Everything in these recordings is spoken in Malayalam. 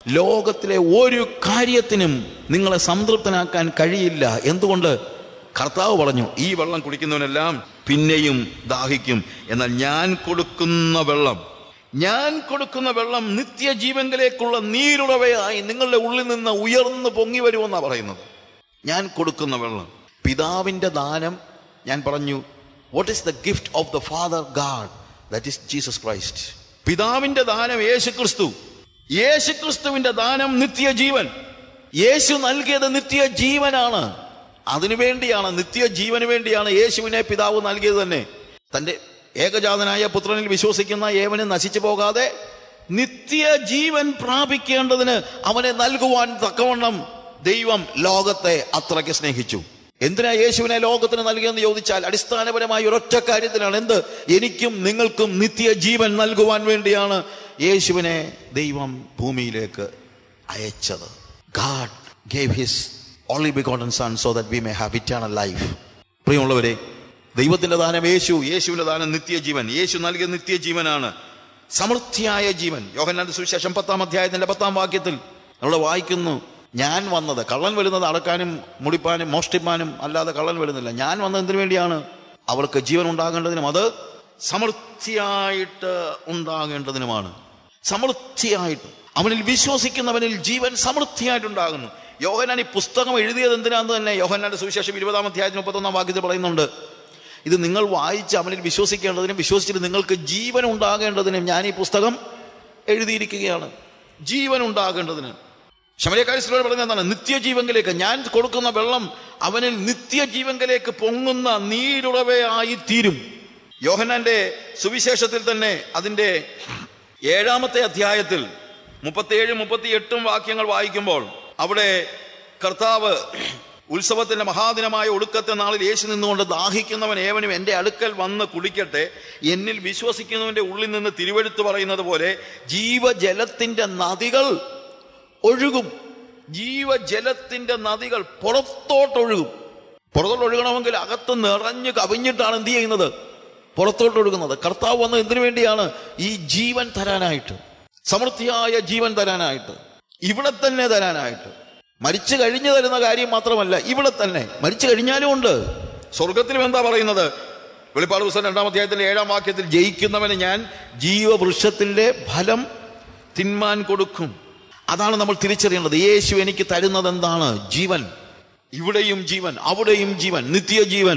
ലോകത്തിലെ ഒരു കാര്യത്തിനും നിങ്ങളെ സംതൃപ്തനാക്കാൻ കഴിയില്ല എന്തുകൊണ്ട് കർത്താവ് പറഞ്ഞു ഈ വെള്ളം കുടിക്കുന്നവനെല്ലാം പിന്നെയും ദാഹിക്കും എന്നാൽ ഞാൻ കൊടുക്കുന്ന വെള്ളം ഞാൻ കൊടുക്കുന്ന വെള്ളം നിത്യജീവങ്കിലേക്കുള്ള നീരുറവയായി നിങ്ങളുടെ ഉള്ളിൽ നിന്ന് ഉയർന്നു പൊങ്ങി വരുമെന്നാ പറയുന്നത് ഞാൻ കൊടുക്കുന്ന വെള്ളം പിതാവിന്റെ ദാനം ഞാൻ പറഞ്ഞു what is the gift of the father God that is Jesus Christ പിതാവിന്റെ ദാനം യേശു ക്രിസ്തു യേശു ക്രിസ്തുവിന്റെ ദാനം നിത്യജീവൻ യേശു നൽകിയത് നിത്യജീവനാണ് അതിനുവേണ്ടിയാണ് നിത്യജീവന് വേണ്ടിയാണ് യേശുവിനെ പിതാവ് നൽകിയത് തന്നെ തന്റെ ഏകജാതനായ പുത്രനിൽ വിശ്വസിക്കുന്ന ഏവനും നശിച്ചു പോകാതെ നിത്യജീവൻ പ്രാപിക്കേണ്ടതിന് അവനെ നൽകുവാൻ തക്കവണ്ണം ദൈവം ലോകത്തെ അത്രയ്ക്ക് സ്നേഹിച്ചു എന്തിനാ യേശുവിനെ ലോകത്തിന് നൽകിയെന്ന് ചോദിച്ചാൽ അടിസ്ഥാനപരമായ ഒരൊറ്റ കാര്യത്തിലാണ് എന്ത് എനിക്കും നിങ്ങൾക്കും നിത്യജീവൻ നൽകുവാൻ വേണ്ടിയാണ് യേശുവിനെ ദൈവം ഭൂമിയിലേക്ക് അയച്ചത് God gave his only begotten son so that we may have eternal life പ്രിയമുള്ളവരെ ദൈവത്തിന്റെ ദാനം യേശു യേശുവിന്റെ ദാനം നിത്യജീവൻ യേശു നൽകിയ നിത്യജീവനാണ് സമൃദ്ധിയായ ജീവൻ യോഹന്നാന്റെ സുവിശേഷം പത്താം അധ്യായത്തിന്റെ പത്താം വാക്യത്തിൽ നമ്മൾ വായിക്കുന്നു ഞാൻ വന്നത് കള്ളൻ വരുന്നത് അടക്കാനും മുടിപ്പാനും മോഷ്ടിപ്പാനും അല്ലാതെ കള്ളൻ വരുന്നില്ല ഞാൻ വന്നത് എന്തിനു വേണ്ടിയാണ് അവർക്ക് ജീവൻ ഉണ്ടാകേണ്ടതിനും അത് സമൃദ്ധിയായിട്ട് ഉണ്ടാകേണ്ടതിനുമാണ് സമൃദ്ധിയായിട്ട് അവനിൽ വിശ്വസിക്കുന്നവനിൽ ജീവൻ സമൃദ്ധിയായിട്ടുണ്ടാകുന്നു യോഹനാൻ ഈ പുസ്തകം എഴുതിയത് എന്തിനാന്ന് തന്നെ യോഹനാന്റെ സുവിശേഷം ഇരുപതാം അധ്യായത്തിന് മുപ്പത്തൊന്നാം വാക്യത്തിൽ പറയുന്നുണ്ട് ഇത് നിങ്ങൾ വായിച്ച് അവനിൽ വിശ്വസിക്കേണ്ടതിനും വിശ്വസിച്ചിട്ട് നിങ്ങൾക്ക് ജീവൻ ഉണ്ടാകേണ്ടതിനും ഞാൻ ഈ പുസ്തകം എഴുതിയിരിക്കുകയാണ് ജീവൻ ഉണ്ടാകേണ്ടതിന് ശമരക്കാരിസ്ലോട് പറയുന്നത് എന്താണ് നിത്യജീവങ്കിലേക്ക് ഞാൻ കൊടുക്കുന്ന വെള്ളം അവനിൽ നിത്യജീവങ്കിലേക്ക് പൊങ്ങുന്ന നീരുറവയായി തീരും യോഹനാന്റെ സുവിശേഷത്തിൽ തന്നെ അതിന്റെ ഏഴാമത്തെ അധ്യായത്തിൽ മുപ്പത്തിയേഴ് മുപ്പത്തി എട്ടും വാക്യങ്ങൾ വായിക്കുമ്പോൾ അവിടെ കർത്താവ് ഉത്സവത്തിന്റെ മഹാദിനമായ ഒടുക്കത്തെ നാളിൽ യേശു നിന്നുകൊണ്ട് ദാഹിക്കുന്നവൻ ഏവനും എൻ്റെ അടുക്കൽ വന്ന് കുടിക്കട്ടെ എന്നിൽ വിശ്വസിക്കുന്നവന്റെ ഉള്ളിൽ നിന്ന് തിരുവെടുത്ത് പറയുന്നത് പോലെ ജീവജലത്തിന്റെ നദികൾ ഒഴുകും ജീവജലത്തിന്റെ നദികൾ പുറത്തോട്ടൊഴുകും പുറത്തോട്ട് ഒഴുകണമെങ്കിൽ അകത്ത് നിറഞ്ഞ് കവിഞ്ഞിട്ടാണ് എന്ത് ചെയ്യുന്നത് പുറത്തോട്ട് ഒഴുകുന്നത് കർത്താവ് വന്നത് എന്തിനു വേണ്ടിയാണ് ഈ ജീവൻ തരാനായിട്ട് സമൃദ്ധിയായ ജീവൻ തരാനായിട്ട് ഇവിടെ തന്നെ തരാനായിട്ട് മരിച്ചു കഴിഞ്ഞു തരുന്ന കാര്യം മാത്രമല്ല ഇവിടെ തന്നെ മരിച്ചു കഴിഞ്ഞാലും ഉണ്ട് സ്വർഗത്തിലും എന്താ പറയുന്നത് വെളിപ്പാട് പുസ്തകം രണ്ടാം അധ്യായത്തിന്റെ ഏഴാം വാക്യത്തിൽ ജയിക്കുന്നവന് ഞാൻ ജീവവൃക്ഷത്തിന്റെ ഫലം തിന്മാൻ കൊടുക്കും അതാണ് നമ്മൾ തിരിച്ചറിയേണ്ടത് യേശു എനിക്ക് തരുന്നത് എന്താണ് ജീവൻ ഇവിടെയും ജീവൻ അവിടെയും ജീവൻ നിത്യജീവൻ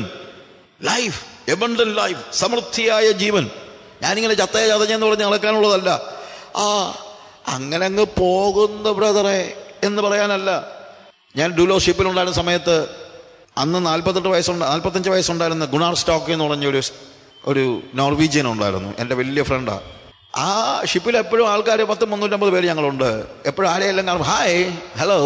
ലൈഫ് എബണ്ടൻ ലൈഫ് സമൃദ്ധിയായ ജീവൻ ഞാനിങ്ങനെ ചത്തയ ചതഞ്ഞെന്ന് പറഞ്ഞ് നടക്കാനുള്ളതല്ല ആ അങ്ങനെ അങ്ങ് പോകുന്ന ബ്രദറെ എന്ന് പറയാനല്ല ഞാൻ ഡുലോഷിപ്പിലുണ്ടായിരുന്ന സമയത്ത് അന്ന് നാൽപ്പത്തെട്ട് വയസ്സുണ്ട് നാൽപ്പത്തഞ്ച് വയസ്സുണ്ടായിരുന്ന ഗുണാർ സ്റ്റോക്ക് എന്ന് പറഞ്ഞ ഒരു ഒരു നോർവീജിയൻ ഉണ്ടായിരുന്നു എൻ്റെ വലിയ ഫ്രണ്ടാണ് ആ ഷിപ്പിൽ എപ്പോഴും ആൾക്കാർ പത്ത് മുന്നൂറ്റമ്പത് പേര് ഞങ്ങളുണ്ട് എപ്പോഴും ആരെയെല്ലാം കാണും hi hello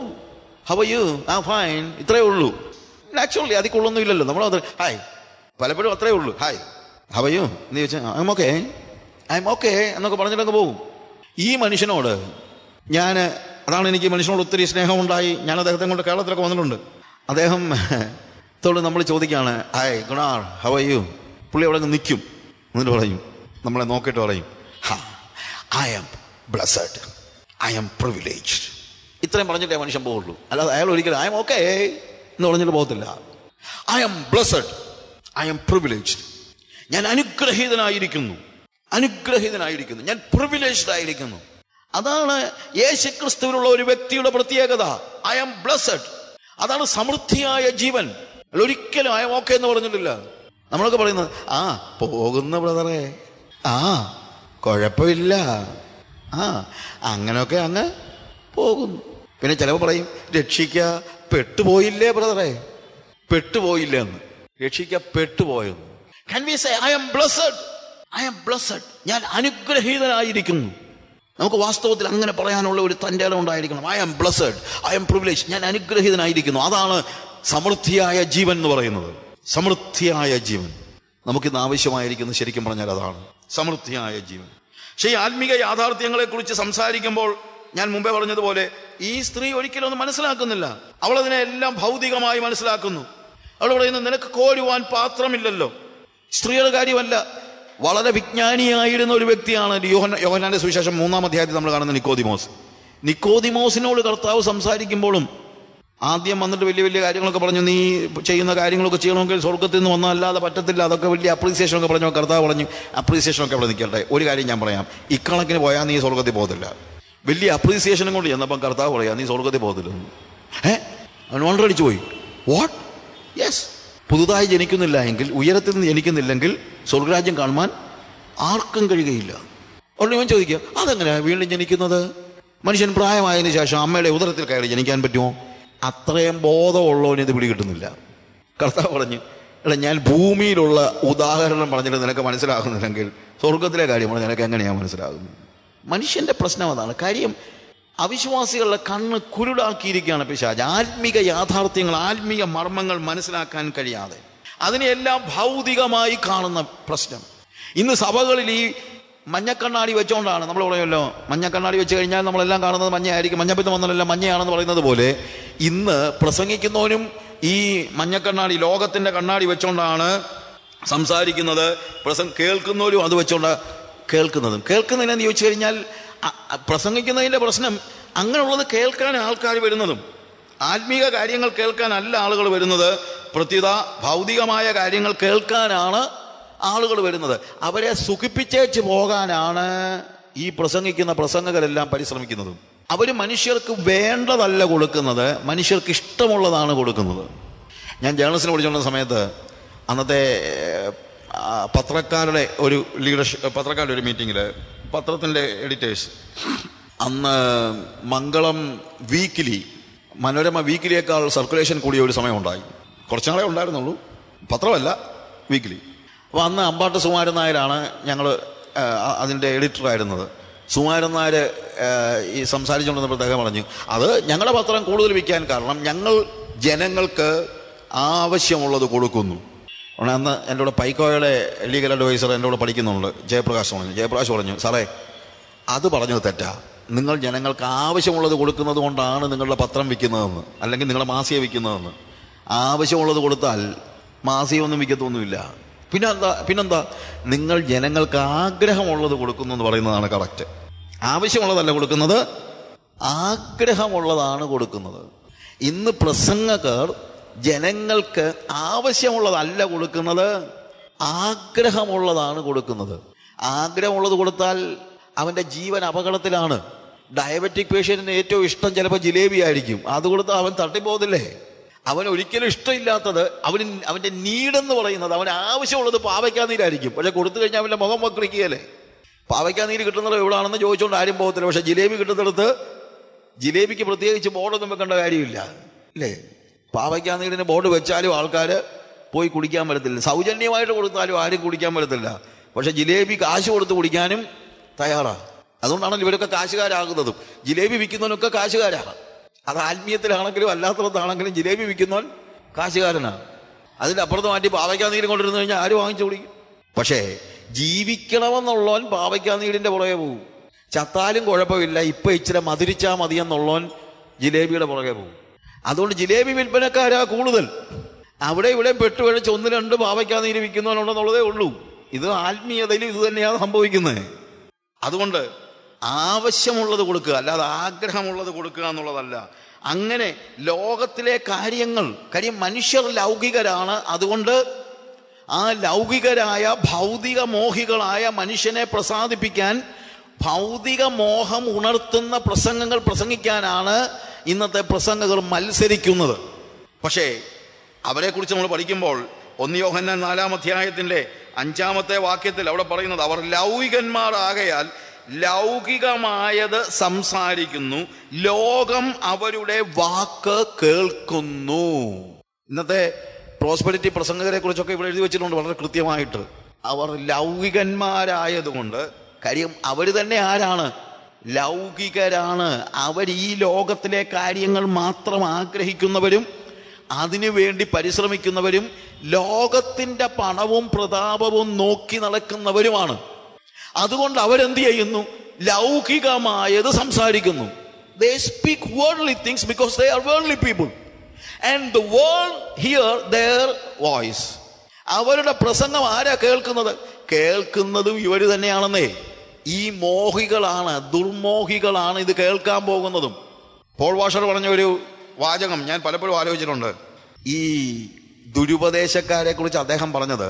how are you ah fine ഇത്രയേ ഉള്ളൂ ആക്ച്വലി അതിൽ കൊള്ളൊന്നും ഇല്ലല്ലോ നമ്മൾ അത് ഹായ് പലപ്പോഴും അത്രേ ഉള്ളൂ ഹായ് ഹവ യു എന്ന് ചോദിച്ചാൽ I am okay I am okay എന്നൊക്കെ പറഞ്ഞിട്ടങ്ങ് പോകും ഈ മനുഷ്യനോട് ഞാൻ അതാണ് എനിക്ക് മനുഷ്യനോട് ഒത്തിരി സ്നേഹമുണ്ടായി ഞാൻ അദ്ദേഹത്തെ കൊണ്ട് കേരളത്തിലൊക്കെ വന്നിട്ടുണ്ട് അദ്ദേഹം ത്തോട് നമ്മൾ ചോദിക്കുകയാണ് ഹായ് ഗുണാർ ഹവ യു പുള്ളി അവിടെ നിൽക്കും എന്നിട്ട് പറയും നമ്മളെ നോക്കിയിട്ട് പറയും I am blessed I am privileged ഇത്രയും പറഞ്ഞിട്ടേ മനുഷ്യൻ പോവുള്ളൂ അല്ലാതെ അയാൾ ഒരിക്കലും ഐ എം ഓക്കെ എന്ന് പറഞ്ഞിട്ട് പോകത്തില്ല I am blessed I am privileged ഞാൻ അനുഗ്രഹീതനായിരിക്കുന്നു അനുഗ്രഹീതനായിരിക്കുന്നു ഞാൻ പ്രിവിലേജ്ഡ് ആയിരിക്കുന്നു അതാണ് യേശുക്രിസ്തുവിനുള്ള ഒരു വ്യക്തിയുടെ പ്രത്യേകത ഐ ആം ബ്ലസ്സഡ് അതാണ് സമൃദ്ധിയായ ജീവൻ അല്ല ഒരിക്കലും ഐ എം ഓക്കെ എന്ന് പറഞ്ഞിട്ടില്ല നമ്മളൊക്കെ പറയുന്നത് ആ പോകുന്ന ബ്രദറെ ആ കുഴപ്പമില്ല ആ അങ്ങനെയൊക്കെ അങ്ങ് പോകുന്നു പിന്നെ ചിലപ്പോൾ പറയും രക്ഷിക്ക പെട്ടുപോയില്ലേ ബ്രദറെ പെട്ടുപോയില്ല എന്ന് രക്ഷിക്ക പെട്ടുപോയെന്ന് Can we say, I am blessed? I am blessed. ഞാൻ അനുഗ്രഹീതനായിരിക്കുന്നു നമുക്ക് വാസ്തവത്തിൽ അങ്ങനെ പറയാനുള്ള ഒരു തൻ്റെ ഇടം ഉണ്ടായിരിക്കണം I am blessed I am privilege ഞാൻ അനുഗ്രഹീതനായിരിക്കുന്നു അതാണ് സമൃദ്ധിയായ ജീവൻ എന്ന് പറയുന്നത് സമൃദ്ധിയായ ജീവൻ നമുക്കിന്ന് ആവശ്യമായിരിക്കുന്നത് ശരിക്കും പറഞ്ഞാൽ അതാണ് സമൃദ്ധിയായ ജീവൻ പക്ഷേ ഈ ആത്മീക യാഥാർത്ഥ്യങ്ങളെ കുറിച്ച് സംസാരിക്കുമ്പോൾ ഞാൻ മുമ്പേ പറഞ്ഞതുപോലെ ഈ സ്ത്രീ ഒരിക്കലും ഒന്നും മനസ്സിലാക്കുന്നില്ല അവൾ അതിനെ എല്ലാം ഭൗതികമായി മനസ്സിലാക്കുന്നു അവൾ പറയുന്നു നിനക്ക് കോരുവാൻ പാത്രമില്ലല്ലോ സ്ത്രീയുടെ കാര്യമല്ല വളരെ വിജ്ഞാനിയായിരുന്ന ഒരു വ്യക്തിയാണ് യോഹന യോഹനാന്റെ സുവിശേഷം മൂന്നാം അധ്യായത്തിൽ നമ്മൾ കാണുന്ന നിക്കോദിമോസ് നിക്കോദിമോസിനോട് കർത്താവ് സംസാരിക്കുമ്പോഴും ആദ്യം വന്നിട്ട് വലിയ വലിയ കാര്യങ്ങളൊക്കെ പറഞ്ഞു നീ ചെയ്യുന്ന കാര്യങ്ങളൊക്കെ ചെയ്യണമെങ്കിൽ സ്വർഗത്തിൽ നിന്ന് വന്നല്ലാതെ പറ്റത്തില്ല അതൊക്കെ വലിയ അപ്രീസിയേഷൻ ഒക്കെ പറഞ്ഞു കർത്താവ് പറഞ്ഞു അപ്രീസിയേഷൻ ഒക്കെ അവിടെ നിൽക്കട്ടെ ഒരു കാര്യം ഞാൻ പറയാം ഇക്കണക്കിന് പോയാൽ നീ സ്വർഗത്തിൽ പോകത്തില്ല വലിയ അപ്രീസിയേഷനും കൊണ്ട് ചെന്നപ്പം കർത്താവ് പറയാം നീ സ്വർഗത്തിൽ പോകത്തില്ല ഏ അവൻ ഓൾറെഡി പോയി വാട്ട് യെസ് പുതുതായി ജനിക്കുന്നില്ല എങ്കിൽ ഉയരത്തിൽ നിന്ന് ജനിക്കുന്നില്ലെങ്കിൽ സ്വർഗരാജ്യം കാണുവാൻ ആർക്കും കഴിയുകയില്ല ഉടനെ ഇവൻ ചോദിക്കുക അതെങ്ങനെയാ വീണ്ടും ജനിക്കുന്നത് മനുഷ്യൻ പ്രായമായതിനു ശേഷം അമ്മയുടെ ഉദരത്തിൽ കയറി ജനിക്കാൻ പറ്റുമോ അത്രയും ബോധമുള്ളവന് ഇത് പിടികിട്ടുന്നില്ല കർത്താവ് പറഞ്ഞു എടാ ഞാൻ ഭൂമിയിലുള്ള ഉദാഹരണം പറഞ്ഞിട്ട് നിനക്ക് മനസ്സിലാകുന്നില്ലെങ്കിൽ സ്വർഗത്തിലെ കാര്യം പറഞ്ഞ് നിനക്ക് എങ്ങനെയാണ് മനസ്സിലാകുന്നത് മനുഷ്യന്റെ പ്രശ്നം അതാണ് കാര്യം അവിശ്വാസികളുടെ കണ്ണ് കുരുടാക്കിയിരിക്കുകയാണ് പിശാജ് ആത്മീക യാഥാർത്ഥ്യങ്ങൾ ആത്മീക മർമ്മങ്ങൾ മനസ്സിലാക്കാൻ കഴിയാതെ അതിനെല്ലാം ഭൗതികമായി കാണുന്ന പ്രശ്നം ഇന്ന് സഭകളിൽ ഈ മഞ്ഞക്കണ്ണാടി വെച്ചോണ്ടാണ് നമ്മൾ പറയുമല്ലോ മഞ്ഞക്കണ്ണാടി വെച്ച് കഴിഞ്ഞാൽ നമ്മളെല്ലാം കാണുന്നത് മഞ്ഞയായിരിക്കും മഞ്ഞപ്പിത്തം വന്നാലെല്ലാം മഞ്ഞയാണെന്ന് പറയുന്നത് പോലെ ഇന്ന് പ്രസംഗിക്കുന്നവനും ഈ മഞ്ഞക്കണ്ണാടി ലോകത്തിന്റെ കണ്ണാടി വെച്ചോണ്ടാണ് സംസാരിക്കുന്നത് പ്രസംഗ കേൾക്കുന്നവരും അത് വെച്ചോണ്ട് കേൾക്കുന്നതും കേൾക്കുന്നതിനെന്ന് ചോദിച്ചു കഴിഞ്ഞാൽ അ- അ- പ്രസംഗിക്കുന്നതിന്റെ പ്രശ്നം അങ്ങനെയുള്ളത് കേൾക്കാൻ ആൾക്കാർ വരുന്നതും ആത്മീക കാര്യങ്ങൾ കേൾക്കാനല്ല ആളുകൾ വരുന്നത് പ്രത്യുത ഭൗതികമായ കാര്യങ്ങൾ കേൾക്കാനാണ് ആളുകൾ വരുന്നത് അവരെ സുഖിപ്പിച്ചേച്ച് പോകാനാണ് ഈ പ്രസംഗിക്കുന്ന പ്രസംഗകരെല്ലാം പരിശ്രമിക്കുന്നതും അവർ മനുഷ്യർക്ക് വേണ്ടതല്ല കൊടുക്കുന്നത് മനുഷ്യർക്ക് ഇഷ്ടമുള്ളതാണ് കൊടുക്കുന്നത് ഞാൻ ജേർണലിസ്റ്റിനെ പഠിച്ചുകൊണ്ട സമയത്ത് അന്നത്തെ ആ, പത്രക്കാരുടെ ഒരു ലീഡർഷിപ്പ് പത്രക്കാരുടെ ഒരു മീറ്റിങ്ങിൽ പത്രത്തിൻ്റെ എഡിറ്റേഴ്സ് അന്ന് മംഗളം വീക്കിലി മനോരമ വീക്കിലിയേക്കാൾ സർക്കുലേഷൻ കൂടിയ ഒരു സമയമുണ്ടായി കുറച്ച് നാളെ ഉണ്ടായിരുന്നുള്ളൂ പത്രമല്ല വീക്കിലി അപ്പോൾ അന്ന് അമ്പാട്ട് സുമാരൻ നായരാണ് ഞങ്ങൾ അതിൻ്റെ എഡിറ്റർ ആയിരുന്നത് സുമാരൻ നായർ ആ, ഈ സംസാരിച്ചുകൊണ്ടിരുന്നപ്പോൾ അദ്ദേഹം പറഞ്ഞു അത് ഞങ്ങളുടെ പത്രം കൂടുതൽ വിൽക്കാൻ കാരണം ഞങ്ങൾ ജനങ്ങൾക്ക് ആവശ്യമുള്ളത് കൊടുക്കുന്നു ഉടനെ അന്ന് എൻ്റെ കൂടെ പൈക്കോയുടെ ലീഗൽ അഡ്വൈസർ എൻ്റെ കൂടെ പഠിക്കുന്നുണ്ട് ജയപ്രകാശ് പറഞ്ഞു ജയപ്രകാശ് പറഞ്ഞു സാറേ അത് പറഞ്ഞത് തെറ്റാ നിങ്ങൾ ജനങ്ങൾക്ക് ആവശ്യമുള്ളത് കൊടുക്കുന്നത് കൊണ്ടാണ് നിങ്ങളുടെ പത്രം വിൽക്കുന്നതെന്ന് അല്ലെങ്കിൽ നിങ്ങളുടെ മാസിക വിൽക്കുന്നതെന്ന് ആവശ്യമുള്ളത് കൊടുത്താൽ മാസികയൊന്നും വിൽക്കത്തൊന്നുമില്ല പിന്നെ എന്താ പിന്നെന്താ നിങ്ങൾ ജനങ്ങൾക്ക് ആഗ്രഹമുള്ളത് കൊടുക്കുന്നു എന്ന് പറയുന്നതാണ് കറക്റ്റ് ആവശ്യമുള്ളതല്ല കൊടുക്കുന്നത് ആഗ്രഹമുള്ളതാണ് കൊടുക്കുന്നത് ഇന്ന് പ്രസംഗകർ ജനങ്ങൾക്ക് ആവശ്യമുള്ളതല്ല കൊടുക്കുന്നത് ആഗ്രഹമുള്ളതാണ് കൊടുക്കുന്നത് ആഗ്രഹമുള്ളത് കൊടുത്താൽ അവന്റെ ജീവൻ അപകടത്തിലാണ് ഡയബറ്റിക് പേഷ്യന്റിന് ഏറ്റവും ഇഷ്ടം ചിലപ്പോൾ ജിലേബി ആയിരിക്കും അത് കൊടുത്താൽ അവൻ തട്ടിപ്പോകത്തില്ലേ അവൻ ഒരിക്കലും ഇഷ്ടമില്ലാത്തത് അവന് അവന്റെ നീടെന്ന് പറയുന്നത് അവന് ആവശ്യമുള്ളത് പാവയ്ക്കാനീരായിരിക്കും പക്ഷെ കൊടുത്തു കഴിഞ്ഞാൽ അവന്റെ മുഖം വക്രിക്കുകയല്ലേ പാവയ്ക്കാനീര് കിട്ടുന്നത് എവിടാണെന്ന് ചോദിച്ചുകൊണ്ട് ആരും പോകത്തില്ല പക്ഷെ ജിലേബി കിട്ടുന്നിടത്ത് ജിലേബിക്ക് പ്രത്യേകിച്ച് ബോർഡൊന്നും വെക്കേണ്ട കാര്യമില്ല അല്ലേ പാവയ്ക്കാനീരിന് ബോർഡ് വെച്ചാലും ആൾക്കാർ പോയി കുടിക്കാൻ പറ്റത്തില്ല സൗജന്യമായിട്ട് കൊടുത്താലും ആരും കുടിക്കാൻ പറ്റത്തില്ല പക്ഷെ ജിലേബി കാശ് കൊടുത്ത് കുടിക്കാനും തയ്യാറാണ് അതുകൊണ്ടാണല്ലോ ഇവരൊക്കെ കാശുകാരാകുന്നതും ജിലേബി വിൽക്കുന്നവനൊക്കെ കാശുകാരാണ് അത് ആത്മീയത്തിലാണെങ്കിലും അല്ലാത്തടത്താണെങ്കിലും ജിലേബി വിൽക്കുന്നവൻ കാശുകാരനാണ് അതിൻ്റെ അപ്പുറത്ത് മാറ്റി പാവയ്ക്കാനീര് കൊണ്ടിരുന്നു കഴിഞ്ഞാൽ ആര് വാങ്ങിച്ചു കുടിക്കും പക്ഷേ ജീവിക്കണമെന്നുള്ളവൻ പാവയ്ക്കാനീരിന്റെ പുറകെ പോകും ചത്താലും കുഴപ്പമില്ല ഇപ്പൊ ഇച്ചിരി മധുരിച്ചാ മതി എന്നുള്ളവൻ ജിലേബിയുടെ പുറകെ പോകും അതുകൊണ്ട് ജിലേബി വിൽപ്പനക്കാരാ കൂടുതൽ അവിടെ ഇവിടെ പെട്ടുപഴച്ച് ഒന്ന് രണ്ട് പാവയ്ക്കാനീര് വിൽക്കുന്നവനുണ്ടെന്നുള്ളതേ ഉള്ളൂ ഇത് ആത്മീയതയിൽ ഇത് തന്നെയാണ് സംഭവിക്കുന്നത് അതുകൊണ്ട് ആവശ്യമുള്ളത് കൊടുക്കുക അല്ലാതെ ആഗ്രഹമുള്ളത് കൊടുക്കുക എന്നുള്ളതല്ല അങ്ങനെ ലോകത്തിലെ കാര്യങ്ങൾ കാര്യം മനുഷ്യർ ലൗകികരാണ് അതുകൊണ്ട് ആ ലൗകികരായ ഭൗതിക മോഹികളായ മനുഷ്യനെ പ്രസാദിപ്പിക്കാൻ ഭൗതിക മോഹം ഉണർത്തുന്ന പ്രസംഗങ്ങൾ പ്രസംഗിക്കാനാണ് ഇന്നത്തെ പ്രസംഗകർ മത്സരിക്കുന്നത് പക്ഷേ അവരെക്കുറിച്ച് നമ്മൾ പഠിക്കുമ്പോൾ ഒന്ന് യോഹന്നാൻ നാലാം അധ്യായത്തിന്റെ അഞ്ചാമത്തെ വാക്യത്തിൽ അവിടെ പറയുന്നത് അവർ ലൗകികന്മാർ ആകയാൽ ലൗകികമായത് സംസാരിക്കുന്നു ലോകം അവരുടെ വാക്ക് കേൾക്കുന്നു ഇന്നത്തെ പ്രോസ്പെരിറ്റി പ്രസംഗകരെ കുറിച്ചൊക്കെ ഇവിടെ എഴുതി വെച്ചിട്ടുണ്ട് വളരെ കൃത്യമായിട്ട് അവർ ലൗകികന്മാരായതുകൊണ്ട് കാര്യം അവർ തന്നെ ആരാണ് ലൗകികരാണ് അവർ ഈ ലോകത്തിലെ കാര്യങ്ങൾ മാത്രം ആഗ്രഹിക്കുന്നവരും അതിനുവേണ്ടി പരിശ്രമിക്കുന്നവരും ലോകത്തിന്റെ പണവും പ്രതാപവും നോക്കി നടക്കുന്നവരുമാണ് അതുകൊണ്ട് അവരെന്ത് ചെയ്യുന്നു ലൗകികമായത് സംസാരിക്കുന്നു they speak worldly things because they are worldly people and the world hear their voice അവരുടെ പ്രസംഗം ആരാ കേൾക്കുന്നത് കേൾക്കുന്നതും ഇവർ തന്നെയാണെന്നേ ഈ മോഹികളാണ് ദുർമോഹികളാണ് ഇത് കേൾക്കാൻ പോകുന്നതും പോൾ വാഷർ പറഞ്ഞ ഒരു വാചകം ഞാൻ പലപ്പോഴും ആലോചിച്ചിട്ടുണ്ട് ഈ ദുരുപദേശക്കാരെ കുറിച്ച് അദ്ദേഹം പറഞ്ഞത്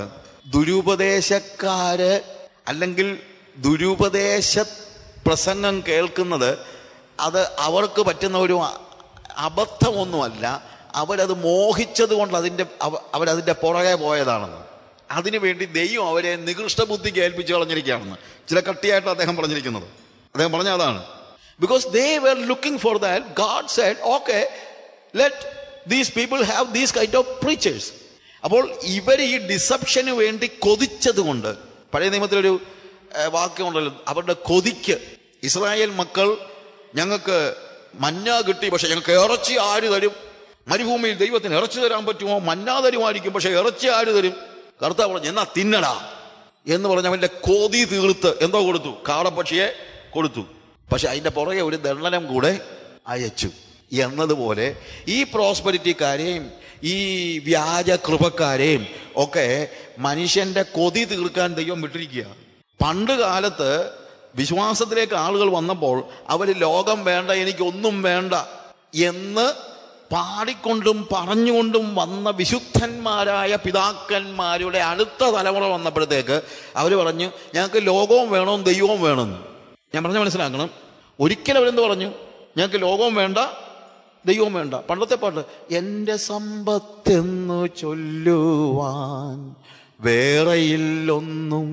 ദുരുപദേശക്കാര് അല്ലെങ്കിൽ ദുരുപദേശ പ്രസംഗം കേൾക്കുന്നത് അത് അവർക്ക് പറ്റുന്ന ഒരു അ- അബദ്ധമൊന്നുമല്ല അവരത് മോഹിച്ചത് കൊണ്ട് അതിൻ്റെ അവ- അവരതിൻ്റെ പുറകെ പോയതാണെന്ന് അതിനുവേണ്ടി ദൈവം അവരെ നികൃഷ്ട ബുദ്ധിക്ക് ഏൽപ്പിച്ച് കളഞ്ഞിരിക്കുകയാണെന്ന് ചില കട്ടിയായിട്ട് അദ്ദേഹം പറഞ്ഞിരിക്കുന്നത് അദ്ദേഹം പറഞ്ഞ അതാണ് because they were looking for that God said okay let these people have these kind of preachers അപ്പോൾ ഇവർ ഈ ഡിസപ്ഷന് വേണ്ടി കൊതിച്ചത് കൊണ്ട് പഴയ നിയമത്തിലൊരു ഏഹ്, വാക്യമുണ്ടല്ലോ അവരുടെ കൊതിക്ക് ഇസ്രായേൽ മക്കൾ ഞങ്ങൾക്ക് മഞ്ഞ കിട്ടി പക്ഷെ ഞങ്ങൾക്ക് ഇറച്ചി ആര് തരും മരുഭൂമിയിൽ ദൈവത്തിന് ഇറച്ചി തരാൻ പറ്റുമോ മഞ്ഞ തരുമായിരിക്കും പക്ഷെ ഇറച്ചി ആര് തരും കർത്താവ് പറഞ്ഞു എന്നാ തിന്നടാ എന്ന് പറഞ്ഞ അവന്റെ കൊതി തീർത്ത് എന്തോ കൊടുത്തു കാടപ്പക്ഷിയെ കൊടുത്തു പക്ഷെ അതിന്റെ പുറകെ ഒരു ദണ്ഡനം കൂടെ അയച്ചു എന്നതുപോലെ ഈ പ്രോസ്പെരിറ്റിക്കാരെയും ഈ വ്യാജ കൃപക്കാരെയും ഒക്കെ മനുഷ്യന്റെ കൊതി തീർക്കാൻ ദൈവം വിട്ടിരിക്കുക പണ്ട് കാലത്ത് വിശ്വാസത്തിലേക്ക് ആളുകൾ വന്നപ്പോൾ അവർ ലോകം വേണ്ട എനിക്കൊന്നും വേണ്ട എന്ന് പാടിക്കൊണ്ടും പറഞ്ഞുകൊണ്ടും വന്ന വിശുദ്ധന്മാരായ പിതാക്കന്മാരുടെ അടുത്ത തലമുറ വന്നപ്പോഴത്തേക്ക് അവർ പറഞ്ഞു ഞങ്ങൾക്ക് ലോകവും വേണം ദൈവവും വേണം ഞാൻ പറഞ്ഞ മനസ്സിലാക്കണം ഒരിക്കലും അവരെന്ത് പറഞ്ഞു ഞങ്ങൾക്ക് ലോകവും വേണ്ട ദൈവവും വേണ്ട പണ്ടത്തെ പാട്ട് എൻ്റെ സമ്പത്തെന്നു ചൊല്ലുവാൻ വേറെയില്ലൊന്നും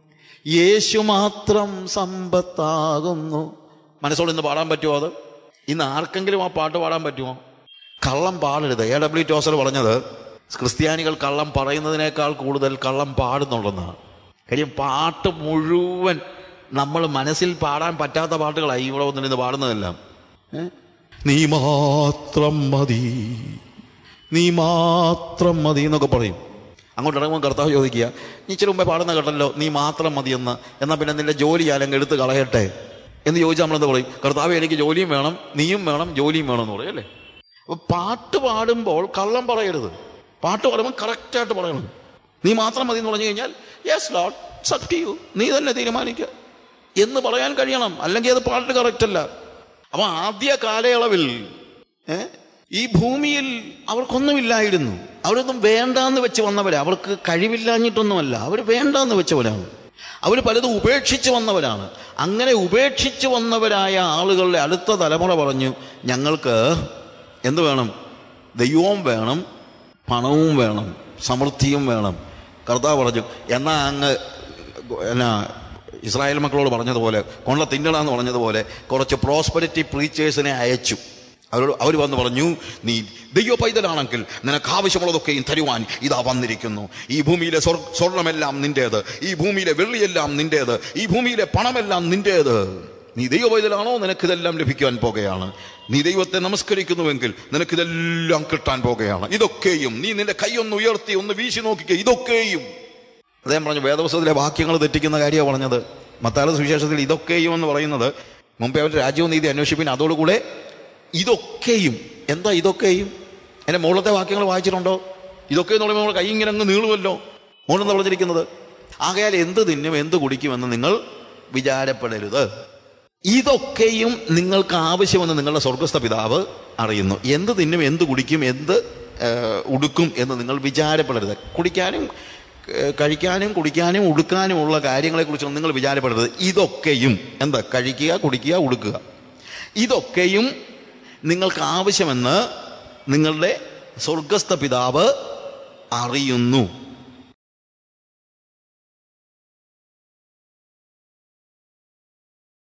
യേശു മാത്രം സമ്പത്താകുന്നു മനസ്സോട് ഇന്ന് പാടാൻ പറ്റുമോ അത് ഇന്ന് ആർക്കെങ്കിലും ആ പാട്ട് പാടാൻ പറ്റുമോ കള്ളം പാടരുത് എ ഡബ്ല്യു ടോസർ പറഞ്ഞത് ക്രിസ്ത്യാനികൾ കള്ളം പറയുന്നതിനേക്കാൾ കൂടുതൽ കള്ളം പാടുന്നുണ്ടെന്നാണ് കാര്യം പാട്ട് മുഴുവൻ നമ്മൾ മനസ്സിൽ പാടാൻ പറ്റാത്ത പാട്ടുകളായി ഇവിടെ വന്നിരുന്ന് പാടുന്നതെല്ലാം ഏ? നീ മാത്രം മതി നീ മാത്രം മതി എന്നൊക്കെ പറയും അങ്ങോട്ട് ഇറങ്ങുമ്പോൾ കർത്താവ് ചോദിക്കുക നീ ഇച്ചിരി മുമ്പേ പാടുന്ന കേട്ടല്ലോ നീ മാത്രം മതിയെന്ന് എന്നാൽ പിന്നെ നിന്റെ ജോലി ഞാനങ്ങ് എടുത്ത് കളയട്ടെ എന്ന് ചോദിച്ചാൽ നമ്മളെന്ത് പറയും കർത്താവ് എനിക്ക് ജോലിയും വേണം നീയും വേണം ജോലിയും വേണം എന്ന് പറയും അല്ലേ അപ്പൊ പാട്ട് പാടുമ്പോൾ കള്ളം പറയരുത് പാട്ട് പാടുമ്പോൾ കറക്റ്റായിട്ട് പറയണം നീ മാത്രം മതി എന്ന് പറഞ്ഞു കഴിഞ്ഞാൽ യെസ് ലോഡ് സബ് യു നീ തന്നെ തീരുമാനിക്കുക എന്ന് പറയാൻ കഴിയണം അല്ലെങ്കിൽ അത് പാട്ട് കറക്റ്റ് അല്ല അപ്പൊ ആദ്യ കാലയളവിൽ ഏ, ഈ ഭൂമിയിൽ അവർക്കൊന്നുമില്ലായിരുന്നു അവരൊന്നും വേണ്ടാന്ന് വെച്ച് വന്നവരാ അവർക്ക് കഴിവില്ലാഞ്ഞിട്ടൊന്നുമല്ല അവർ വേണ്ടാന്ന് വെച്ചവരാണ് അവർ പലതും ഉപേക്ഷിച്ച് വന്നവരാണ് അങ്ങനെ ഉപേക്ഷിച്ച് വന്നവരായ ആളുകളുടെ അടുത്ത തലമുറ പറഞ്ഞു ഞങ്ങൾക്ക് എന്ത് വേണം ദൈവവും വേണം പണവും വേണം സമൃദ്ധിയും വേണം കർത്താവ് പറഞ്ഞു എന്നാ അങ്ങ് എന്നാ ഇസ്രായേൽ മക്കളോട് പറഞ്ഞതുപോലെ കൊണ്ട തിന്നണമെന്ന് പറഞ്ഞതുപോലെ കുറച്ച് പ്രോസ്പെരിറ്റി പ്രീച്ചേഴ്സിനെ അയച്ചു അവരോട് അവർ വന്ന് പറഞ്ഞു നീ ദൈവ പൈതലാണെങ്കിൽ നിനക്ക് ആവശ്യമുള്ളതൊക്കെയും തരുവാൻ ഇതാ വന്നിരിക്കുന്നു ഈ ഭൂമിയിലെ സ്വർ- സ്വർണമെല്ലാം നിന്റേത് ഈ ഭൂമിയിലെ വെള്ളിയെല്ലാം നിന്റേത് ഈ ഭൂമിയിലെ പണമെല്ലാം നിന്റേത് നീ ദൈവ പൈതലാണോ നിനക്കിതെല്ലാം ലഭിക്കുവാൻ പോകുകയാണ് നീ ദൈവത്തെ നമസ്കരിക്കുന്നുവെങ്കിൽ നിനക്കിതെല്ലാം കിട്ടാൻ പോകുകയാണ് ഇതൊക്കെയും നീ നിന്റെ കൈയൊന്ന് ഉയർത്തി ഒന്ന് വീശി നോക്കിക്കുക ഇതൊക്കെയും അദ്ദേഹം പറഞ്ഞു വേദപുസ്തകത്തിലെ വാക്യങ്ങൾ തെറ്റിക്കുന്ന കാര്യമാണ് പറഞ്ഞത് മത്താല സുവിശേഷത്തിൽ ഇതൊക്കെയും എന്ന് പറയുന്നത് മുമ്പേ അവർ രാജ്യവും നീതി അന്വേഷിപ്പിൻ അതോടുകൂടെ ഇതൊക്കെയും എന്താ ഇതൊക്കെയും എൻ്റെ മുകളിലത്തെ വാക്യങ്ങൾ വായിച്ചിട്ടുണ്ടോ ഇതൊക്കെ എന്ന് പറയുമ്പോൾ നമ്മുടെ കൈ ഇങ്ങനെ അങ്ങ് നീളുമല്ലോ മുകളിൽ പറഞ്ഞിരിക്കുന്നത് ആകയാൽ എന്ത് തിന്നും എന്ത് കുടിക്കുമെന്ന് നിങ്ങൾ വിചാരപ്പെടരുത് ഇതൊക്കെയും നിങ്ങൾക്ക് ആവശ്യമെന്ന് നിങ്ങളുടെ സ്വർഗസ്ഥ പിതാവ് അറിയുന്നു എന്ത് തിന്നും എന്ത് കുടിക്കും എന്ത് ഏഹ്, ഉടുക്കും എന്ന് നിങ്ങൾ വിചാരപ്പെടരുത് കുടിക്കാനും ഏഹ്, കഴിക്കാനും കുടിക്കാനും ഉടുക്കാനുമുള്ള കാര്യങ്ങളെക്കുറിച്ചൊന്നും നിങ്ങൾ വിചാരപ്പെടരുത് ഇതൊക്കെയും എന്താ കഴിക്കുക കുടിക്കുക ഉടുക്കുക ഇതൊക്കെയും നിങ്ങൾക്ക് ആവശ്യമെന്ന് നിങ്ങളുടെ സ്വർഗസ്ഥ പിതാവ് അറിയുന്നു